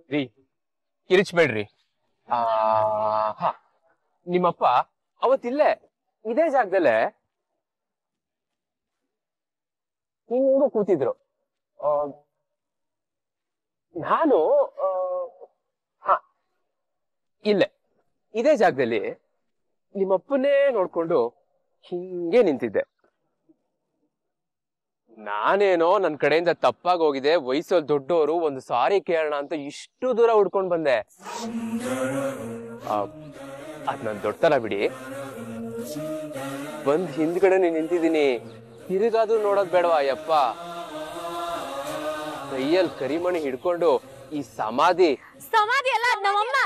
ರೀ ಕಿರಿಚ್ಬೇಡ್ರಿ ಆ ಹಾ ನಿಮ್ಮಪ್ಪ ಅವತ್ತಿಲ್ಲೇ ಇದೇ ಜಾಗದಲ್ಲೇ ಹಿಂಗೂ ಕೂತಿದ್ರು ಆ, ನಾನು ಆ, ಹಾ ಇಲ್ಲೇ ಇದೇ ಜಾಗದಲ್ಲಿ ನಿಮ್ಮಪ್ಪನೇ ನೋಡ್ಕೊಂಡು ಹಿಂಗೆ ನಿಂತಿದ್ದೆ ನಾನೇನೋ ನನ್ ಕಡೆಯಿಂದ ತಪ್ಪಾಗಿ ಹೋಗಿದೆ ವಯಸ್ಸಲ್ಲಿ ದೊಡ್ಡವರು ಒಂದು ಸಾರಿ ಕೇಳೋಣ ಅಂತ ಇಷ್ಟು ದೂರ ಹುಡ್ಕೊಂಡ್ ಬಂದೆ ಆ, ಅದ್ ನನ್ ದೊಡ್ಡತನ ಬಿಡಿ ಬಂದ್ ಹಿಂದ್ಗಡೆ ನಿಂತಿದ್ದೀನಿ ತಿರುಗಾದ್ರೂ ನೋಡೋದ್ ಬೇಡವಾ ಯಪ್ಪ ಕೈಯಲ್ಲಿ ಕರಿಮಣಿ ಹಿಡ್ಕೊಂಡು ಈ ಸಮಾಧಿ ಸಮಾಧಿ ಅಲ್ಲ ಅದ್ ನಮ್ಮಮ್ಮ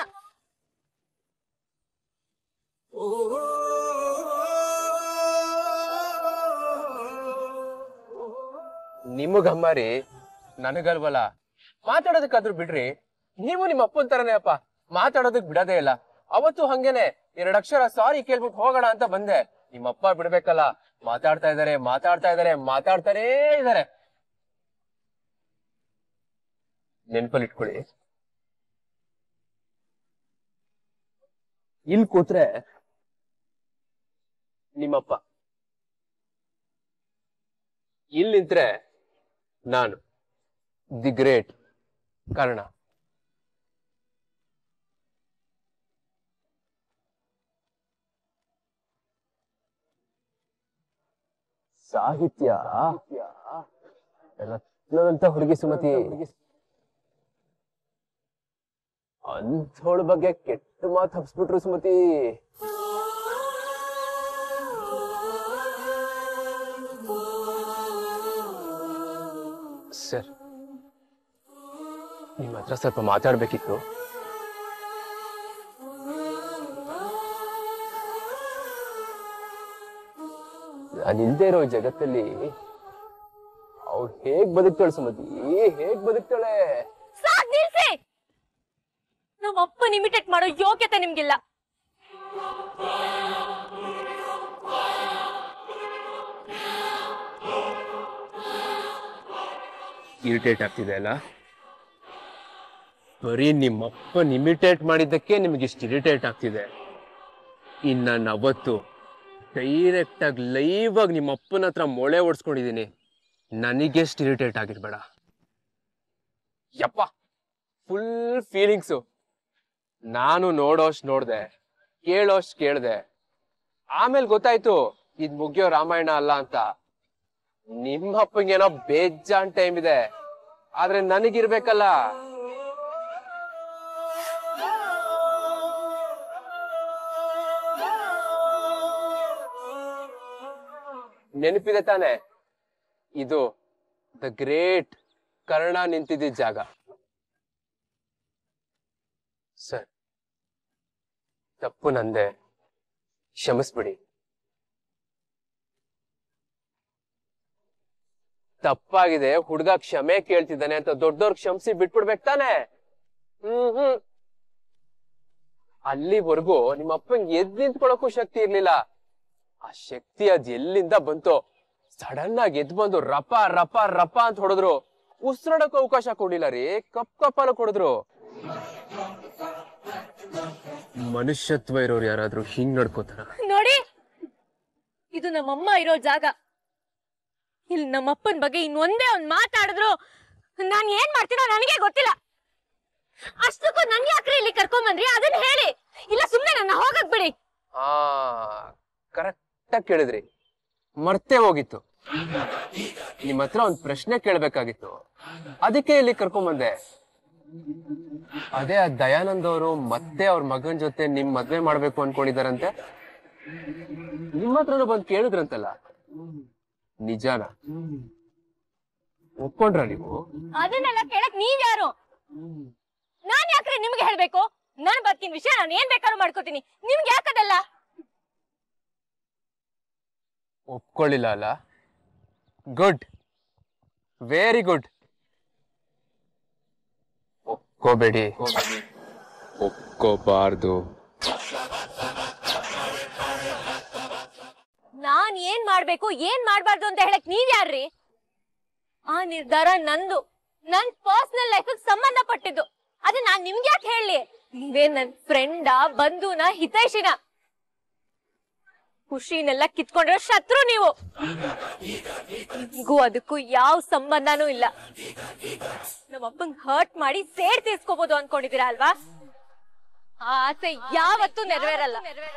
ನಿಮಗಮ್ಮ ರೀ ನನಗಲ್ವಲ್ಲ ಮಾತಾಡೋದಕ್ಕಾದ್ರೂ ಬಿಡ್ರಿ ನೀವು ನಿಮ್ಮ ಅಪ್ಪನ್ ತರನೇ ಅಪ್ಪ ಮಾತಾಡೋದಕ್ ಬಿಡೋದೇ ಇಲ್ಲ ಅವತ್ತು ಹಂಗೇನೆ ಎರಡ್ ಅಕ್ಷರ ಸಾರಿ ಕೇಳ್ಬಿಟ್ಟು ಹೋಗೋಣ ಅಂತ ಬಂದೆ ನಿಮ್ಮಪ್ಪ ಬಿಡ್ಬೇಕಲ್ಲ ಮಾತಾಡ್ತಾ ಇದಾರೆ ಮಾತಾಡ್ತಾ ಇದಾರೆ ಮಾತಾಡ್ತಾನೇ ಇದಾರೆ ನೆನ್ಪಲ್ಲಿ ಇಟ್ಕೊಳ್ಳಿ ಇಲ್ಲಿ ಕೂತ್ರೆ ನಿಮ್ಮಪ್ಪ ಇಲ್ಲಿ ನಿಂತ್ರೆ ನಾನು ದಿ ಗ್ರೇಟ್ ಕರ್ಣ ಸಾಹಿತ್ಯ ರತ್ನದಂತ ಹುಡುಗಿ ಸುಮತಿ ಅಂಥೋಳ ಬಗ್ಗೆ ಕೆಟ್ಟ ಮಾತು ಹಬ್ಸ್ಬಿಟ್ರು ಸುಮತಿ ಸರ್ ನಿಮ್ಮ ಹತ್ರ ಸ್ವಲ್ಪ ಮಾತಾಡ್ಬೇಕಿತ್ತು ನಾನಿಲ್ದೇ ಇರೋ ಈ ಜಗತ್ತಲ್ಲಿ ಅವ್ಳು ಹೇಗ್ ಬದುಕ್ತಾಳೆ ಸುಮತಿ ಹೇಗ್ ಬದುಕ್ತಾಳೆ ಸಾಕ್ ನಿಲ್ಸಿ ನಮ್ಮ ಅಪ್ಪನ್ ಇಮಿಟೇಟ್ ಮಾಡೋ ಯೋಗ್ಯತೆ ನಿಮ್ಗಿಲ್ಲ ಇರಿಟೇಟ್ ಆಗ್ತಿದೆ ಅಲ್ಲ ಬರೀ ನಿಮ್ಮಪ್ಪನ್ ಇಮಿಟೇಟ್ ಮಾಡಿದ್ದಕ್ಕೆ ನಿಮ್ಗೆ ಇಷ್ಟು ಇರಿಟೇಟ್ ಆಗ್ತಿದೆ ಇನ್ ನಾನು ಅವತ್ತು ಡೈರೆಕ್ಟ್ ಆಗಿ ಲೈವ್ ಆಗಿ ನಿಮ್ಮ ಅಪ್ಪನ ಹತ್ರ ಮೊಳೆ ಓಡಿಸ್ಕೊಂಡಿದೀನಿ ನನಗೆಷ್ಟು ಇರಿಟೇಟ್ ಆಗಿರ್ಬೇಡ ಯಪ್ಪ ಫುಲ್ ಫೀಲಿಂಗ್ಸು ನಾನು ನೋಡೋಷ್ಟು ನೋಡ್ದೆ ಕೇಳೋಷ್ಟು ಕೇಳ್ದೆ ಆಮೇಲೆ ಗೊತ್ತಾಯ್ತು ಇದ್ ಮುಗಿಯೋ ರಾಮಾಯಣ ಅಲ್ಲ ಅಂತ ನಿಮ್ಮ ಅಪ್ಪಂಗೇನೋ ಬೇಜಾನ್ ಟೈಮ್ ಇದೆ ಆದ್ರೆ ನನಗಿರ್ಬೇಕಲ್ಲ ನೆನಪಿದೆ ತಾನೆ ಇದು ದ ಗ್ರೇಟ್ ಕರ್ಣ ನಿಂತಿದ್ದ ಜಾಗ ಸರ್ ತಪ್ಪು ನಂದೆ ಕ್ಷಮಿಸ್ಬಿಡಿ ತಪ್ಪಾಗಿದೆ ಹುಡ್ಗ ಕ್ಷಮೆ ಕೇಳ್ತಿದ್ದಾನೆ ಅಂತ ದೊಡ್ಡವ್ರ ಕ್ಷಮಿಸಿ ಬಿಟ್ಬಿಡ್ಬೇಕು ತಾನೆ ಹ್ಮ್ ಹ್ಮ್ ಅಲ್ಲಿವರೆಗೂ ನಿಮ್ಮ ಅಪ್ಪಂಗೆ ಎದ್ ನಿಂತ್ಕೊಳಕ್ಕೂ ಶಕ್ತಿ ಇರ್ಲಿಲ್ಲ ಆ ಶಕ್ತಿ ಅದ್ ಎಲ್ಲಿಂದ ಬಂತೋ ಸಡನ್ ಆಗಿ ಎದ್ ಬಂದು ರಪ ರಪ ರಪ ಅಂತ ಹೊಡೆದ್ರು ಉಸಿರಾಡಕ್ಕೂ ಅವಕಾಶ ಕೊಡ್ಲಿಲ್ಲ ರೀ ಕಪ್ ಕಪ್ಪಲ ಕೊಡಿದ್ರು ಮನುಷ್ಯತ್ವ ಇರೋರು ಯಾರಾದ್ರೂ ಹಿಂಗ್ ನಡ್ಕೋತಾರ ನೋಡಿ ಇದು ನಮ್ಮಮ್ಮ ಇರೋ ಜಾಗ ಇಲ್ಲಿ ನಮ್ಮಪ್ಪನ ಬಗ್ಗೆ ಇನ್ನೊಂದೇ ಒಂದ್ ಮಾತಾಡಿದ್ರು ನಾನ್ ಏನ್ ಮಾಡ್ತೀನೋ ನನಗೆ ಗೊತ್ತಿಲ್ಲ ಅಷ್ಟಕ್ಕೂ ನನ್ ಯಾಕ್ರಿ ಇಲ್ಲಿ ಕರ್ಕೊಂಡ್ ಬಂದ್ರಿ ಅದನ್ನ ಹೇಳಿ ಇಲ್ಲ ಸುಮ್ನೆ ನನ್ನ ಹೋಗಕ್ ಬಿಡಿ ಆ ಕರೆಕ್ಟ್ ಆಗಿ ಕೇಳಿದ್ರಿ ಮರ್ತೇ ಹೋಗಿತ್ತು ನಿಮ್ ಹತ್ರ ಒಂದ್ ಪ್ರಶ್ನೆ ಕೇಳ್ಬೇಕಾಗಿತ್ತು ಅದಕ್ಕೆ ಇಲ್ಲಿ ಕರ್ಕೊಂಬಂದೆ ಅದೇ ಆ ದಯಾನಂದ್ ಅವರು ಮತ್ತೆ ಅವ್ರ ಮಗನ್ ಜೊತೆ ನಿಮ್ ಮದ್ವೆ ಮಾಡ್ಬೇಕು ಅನ್ಕೊಂಡಿದಾರಂತೆ ನಿಮ್ಮ ಹತ್ರನೂ ಬಂದ್ ಕೇಳಿದ್ರಂತಲ್ಲ ನಿಜಾನ ಒಪ್ಕೊಂಡ್ರ ನೀವು ಅದನ್ನೆಲ್ಲ ಕೇಳಕ್ ನೀವ್ ಯಾರು ನಾನ್ ಯಾಕ್ರಿ ನಿಮ್ಗೆ ಹೇಳ್ಬೇಕು ನಾನ್ ಬದುಕಿನ ವಿಷಯ ನಾನು ಏನ್ ಬೇಕಾದ್ರೂ ಮಾಡ್ಕೋತೀನಿ ನಿಮ್ಗೆ ಯಾಕದಲ್ಲ ಒಪ್ಕೊಳ್ಳಿಲ್ಲ ಅಲ್ಲ ಗುಡ್ ವೆರಿ ಗುಡ್ ಒಪ್ಕೋಬೇಡಿ ಒಪ್ಕೋಬಾರ್ದು ನಾನ್ ಏನ್ ಮಾಡ್ಬೇಕು ಏನ್ ಮಾಡ್ಬಾರ್ದು ಅಂತ ಹೇಳಕ್ ನೀವ್ ಯಾರ್ರಿ ಆ ನಿರ್ಧಾರ ನಂದು ನನ್ ಪರ್ಸನಲ್ ಲೈಫ್ ಸಂಬಂಧಪಟ್ಟಿದ್ದು ಅದೇ ನಾನ್ ನಿಮ್ಗೆ ಯಾಕೆ ಹೇಳಿ ನೀವೇ ನನ್ ಫ್ರೆಂಡ ಬಂಧುನ ಹಿತೈಷಿನ ಖುಷಿನೆಲ್ಲ ಕಿತ್ಕೊಂಡಿರೋ ಶತ್ರು ನೀವು ನಿಮ್ಗೂ ಅದಕ್ಕೂ ಯಾವ ಸಂಬಂಧನೂ ಇಲ್ಲ ನಮ್ಮಪ್ಪಂಗ್ ಹರ್ಟ್ ಮಾಡಿ ಸೇಡ್ ತೀರ್ಸ್ಕೋಬಹುದು ಅನ್ಕೊಂಡಿದೀರಾ ಅಲ್ವಾ ಆ ಆಸೆ ಯಾವತ್ತೂ ನೆರವೇರಲ್ಲ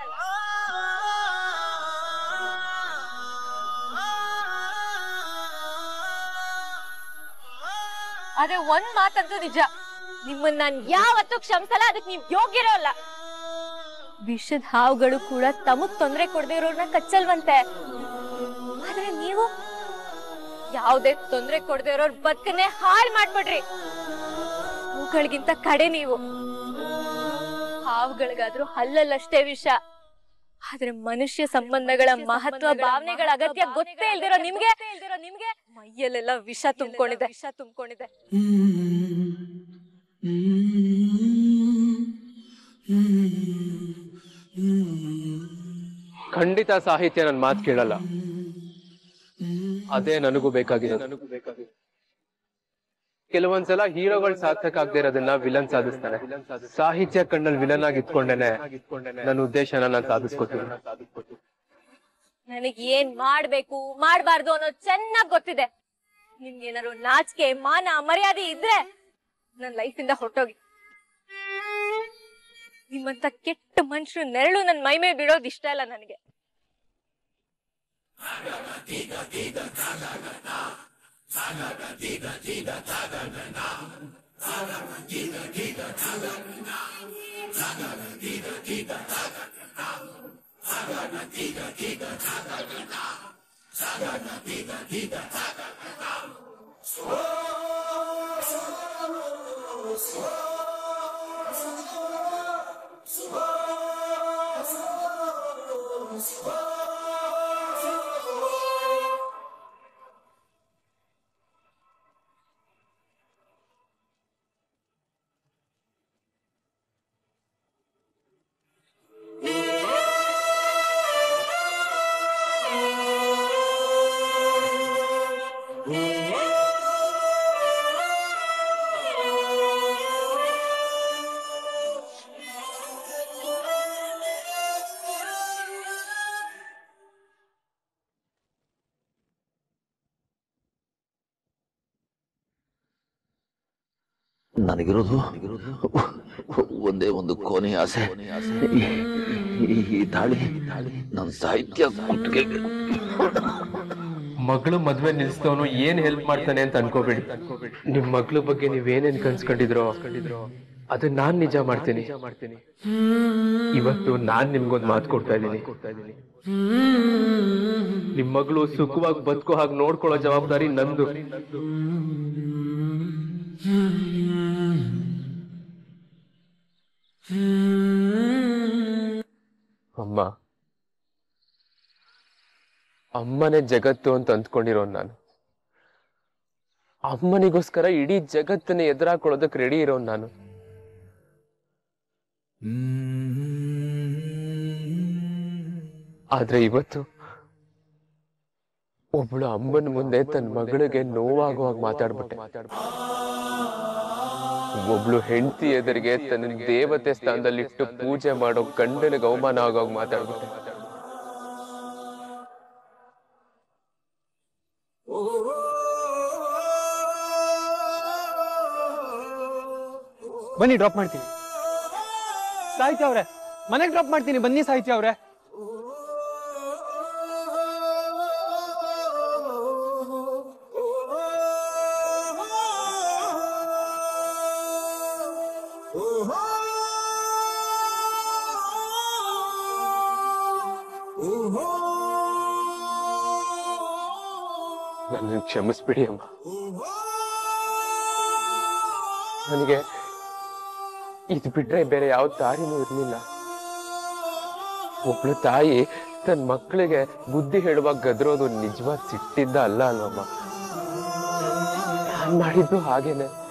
ಆದ್ರೆ ಒಂದ್ ಮಾತಂತೂ ನಿಜ ನಿಮ್ಮನ್ನ ನಾನ್ ಯಾವತ್ತೂ ಕ್ಷಮಿಸಲ್ಲ ಅದಕ್ಕೆ ನೀವ್ ಯೋಗ್ಯರೋ ಅಲ್ಲ ವಿಷದ ಹಾವುಗಳು ಕೂಡ ತಮಗ್ ತೊಂದ್ರೆ ಕೊಡದೆ ಇರೋರ್ನ ಕಚ್ಚಲ್ವಂತೆ ಆದ್ರೆ ನೀವು ಯಾವ್ದೇ ತೊಂದ್ರೆ ಕೊಡದೆ ಇರೋರ್ ಬದುಕನ್ನೇ ಹಾಳ್ ಮಾಡ್ಬಿಡ್ರಿ ಹೂಗಳಿಗಿಂತ ಕಡೆ ನೀವು ಹಾವುಗಳಿಗಾದ್ರೂ ಹಲ್ಲಲ್ಲಷ್ಟೇ ವಿಷ ಆದ್ರೆ ಮನುಷ್ಯ ಸಂಬಂಧಗಳ ಮಹತ್ವ ಭಾವನೆಗಳ ಅಗತ್ಯ ಗೊತ್ತೇ ಇಲ್ದಿರೋ ನಿಮ್ಗೆ ನಿಮ್ಗೆ ಮೈಯಲ್ಲೆಲ್ಲ ವಿಷ ತುಂಬಿಕೊಂಡಿದೆ ವಿಷ ತುಂಬಿಕೊಂಡಿದೆ ಖಂಡಿತ ಸಾಹಿತ್ಯ ನನ್ನ ಮಾತು ಕೇಳಲ್ಲ ಅದೇ ನನಗೂ ಬೇಕಾಗಿದೆ ನನಗೂ ಬೇಕಾಗಿದೆ ಕೆಲವೊಂದ್ಸಲ ಹೀರೋಗಳು ಸಾರ್ಥಕ ಆಗದೆ ಇರೋದನ್ನ ವಿಲನ್ ಸಾಧಿಸ್ತಾನೆ ಸಾಹಿತ್ಯ ಕಣ್ಣಲ್ಲಿ ವಿಲನ್ ಆಗಿ ಇಟ್ಕೊಂಡೇನೆ ನನ್ನ ಉದ್ದೇಶನ ನಾನು ಸಾಧಿಸ್ಕೊತೀನಿ ನನಗ್ ಏನ್ ಮಾಡ್ಬೇಕು ಮಾಡ್ಬಾರ್ದು ಅನ್ನೋದು ಚೆನ್ನಾಗ್ ಗೊತ್ತಿದೆ ನಿಮ್ಗೆ ಏನಾದ್ರು ನಾಚಿಕೆ ಮಾನ ಮರ್ಯಾದೆ ಇದ್ರೆ ನನ್ ಲೈಫಿಂದ ಹೊರಟೋಗಿ ನಿಮ್ಮಂತ ಕೆಟ್ಟ ಮನುಷ್ಯರು ನೆರಳು ನನ್ ಮೈ ಮೇಲೆ ಬಿಡೋದು ಇಷ್ಟ ಇಲ್ಲ ನನಗೆ ನನಗಿರೋದು ಒಂದೇ ಒಂದು ಕೊನೆ ಆಸೆ ಈ- ಈ ದಾಳಿ ನನ್ನ ಸಾಹಿತ್ಯ ಕುತ್ತಿಗೆಗೆ ಮಗಳು ಮದ್ವೆ ನಿಲ್ಸಿದವನು ಏನ್ ಹೆಲ್ಪ್ ಮಾಡ್ತಾನೆ ಅಂತ ಅನ್ಕೋಬೇಡಿ ನಿಮ್ ಮಗಳ ಬಗ್ಗೆ ನೀವ್ ಏನೇನ್ ಕನ್ಸ್ಕೊಂಡಿದ್ರೋ ಅದನ್ನ ನಾನ್ ನಿಜ ಮಾಡ್ತೀನಿ ಮಾಡ್ತೀನಿ ಇವತ್ತು ನಾನ್ ನಿಮ್ಗೊಂದ್ ಮಾತು ಕೊಡ್ತಾ ಇದ್ದೀನಿ ನಿಮ್ ಮಗಳು ಸುಖವಾಗಿ ಬದುಕೋ ಹಾಗೆ ನೋಡ್ಕೊಳ್ಳೋ ಜವಾಬ್ದಾರಿ ನಂದು ಅಮ್ಮ ಅಮ್ಮನೇ ಜಗತ್ತು ಅಂತ ಅಂದ್ಕೊಂಡಿರೋ ನಾನು ಅಮ್ಮನಿಗೋಸ್ಕರ ಇಡೀ ಜಗತ್ತನ್ನ ಎದುರಾಕೊಳ್ಳೋದಕ್ಕೆ ರೆಡಿ ಇರೋ ನಾನು ಆದ್ರೆ ಇವತ್ತು ಒಬ್ಳು ಅಮ್ಮನ ಮುಂದೆ ತನ್ನ ಮಗಳಿಗೆ ನೋವಾಗುವಾಗ ಮಾತಾಡ್ಬಿಟ್ಟೆ ಒಬ್ಳು ಹೆಂಡತಿ ಎದುರಿಗೆ ತನ್ನ ದೇವತೆ ಸ್ಥಾನದಲ್ಲಿಟ್ಟು ಪೂಜೆ ಮಾಡೋ ಗಂಡನಿಗೆ ಅವಮಾನ ಆಗೋವಾಗ ಮಾತಾಡ್ಬಿಟ್ಟೆ ಬನ್ನಿ ಡ್ರಾಪ್ ಮಾಡ್ತೀನಿ ಸಾಹಿತ್ಯ ಅವ್ರೆ ಮನೆಗೆ ಡ್ರಾಪ್ ಮಾಡ್ತೀನಿ ಬನ್ನಿ ಸಾಹಿತ್ಯ ಅವ್ರೆ ನನ್ನ ಕ್ಷಮಿಸ್ಬಿಡಿ ಅಮ್ಮ ನನಗೆ ಇದು ಬಿಟ್ರೆ ಬೇರೆ ಯಾವ ದಾರಿನೂ ಇರ್ಲಿಲ್ಲ ಒಬ್ಳು ತಾಯಿ ತನ್ನ ಮಕ್ಕಳಿಗೆ ಬುದ್ಧಿ ಹೇಳುವಾಗ ಗದ್ರೋದು ನಿಜವಾದ ಸಿಟ್ಟಿದ್ದ ಅಲ್ಲ ಅಲ್ವಮ್ಮ ನಾನ್ ಮಾಡಿದ್ದು ಹಾಗೇನೆ